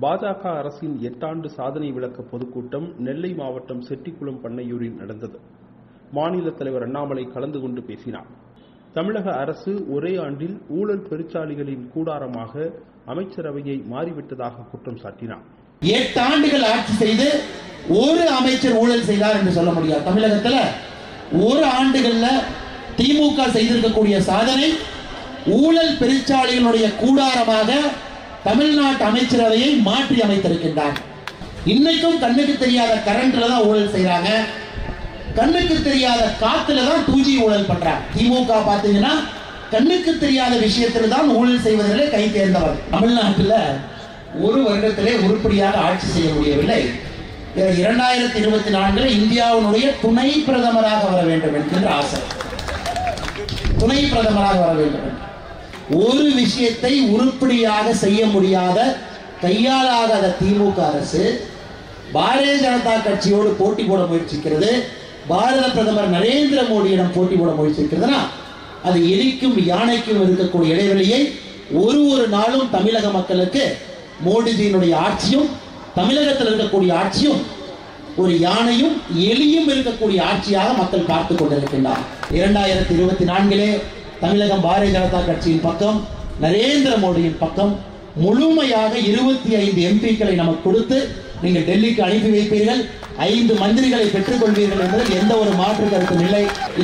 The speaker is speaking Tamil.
பாஜக அரசின் எட்டாண்டு சாதனை விளக்க பொதுக்கூட்டம் நெல்லை மாவட்டம் செட்டிக்குளம் பண்ணையூரில் நடந்தது மாநில தலைவர் அண்ணாமலை கலந்து கொண்டு பேசினார் தமிழக அரசு ஒரே ஆண்டில் ஊழல் பெருச்சாளிகளின் கூடாரமாக அமைச்சரவையை மாறிவிட்டதாக குற்றம் சாட்டினார் எட்டு ஆண்டுகள் ஆட்சி செய்து ஒரு அமைச்சர் ஊழல் செய்தார் என்று சொல்ல முடியாது தமிழகத்துல ஒரு ஆண்டுகள்ல திமுக செய்திருக்கக்கூடிய சாதனை ஊழல் பெருச்சாளிகளுடைய கூடாரமாக தமிழ்நாட்டு அமைச்சரவையை மாற்றி அமைத்திருக்கின்றார் இன்னைக்கும் கண்ணுக்கு தெரியாத கரண்ட்ல தான் ஊழல் செய்றாங்க கண்ணுக்கு தெரியாத காத்துல தான் டூஜி ஊழல் பண்றாங்க திமுக பாத்தீங்கன்னா கண்ணுக்கு தெரியாத விஷயத்துல தான் ஊழல் செய்வதிலே கை தேர்ந்தவர் தமிழ்நாட்டுல ஒரு வருடத்திலே உருப்படியாக ஆட்சி செய்ய முடியவில்லை இரண்டாயிரத்தி இருபத்தி நான்குல இந்தியாவினுடைய துணை பிரதமராக வர வேண்டும் என்கின்ற ஆசை துணை பிரதமராக வர வேண்டும் ஒரு விஷயத்தை உருப்படியாக செய்ய முடியாத கையாளாகாத திமுக அரசு பாரதிய ஜனதா கட்சியோடு போட்டி போட முயற்சிக்கிறது பாரத பிரதமர் நரேந்திர மோடியிடம் போட்டி போட முயற்சிக்கிறதுனா அது எலிக்கும் யானைக்கும் இருக்கக்கூடிய இடைவெளியை ஒரு ஒரு நாளும் தமிழக மக்களுக்கு மோடிஜியினுடைய ஆட்சியும் தமிழகத்தில் இருக்கக்கூடிய ஆட்சியும் ஒரு யானையும் எலியும் இருக்கக்கூடிய ஆட்சியாக மக்கள் பார்த்து கொண்டிருக்கின்றார் இரண்டாயிரத்தி இருபத்தி நான்கிலே தமிழகம் பாரதிய ஜனதா கட்சியின் பக்கம் நரேந்திர மோடியின் பக்கம் முழுமையாக இருபத்தி ஐந்து எம்பிக்களை நமக்கு கொடுத்து நீங்கள் டெல்லிக்கு அனுப்பி வைப்பீர்கள் ஐந்து மந்திரிகளை பெற்றுக் கொள்வீர்கள் என்பதில் எந்த ஒரு மாற்று கருத்தும் இல்லை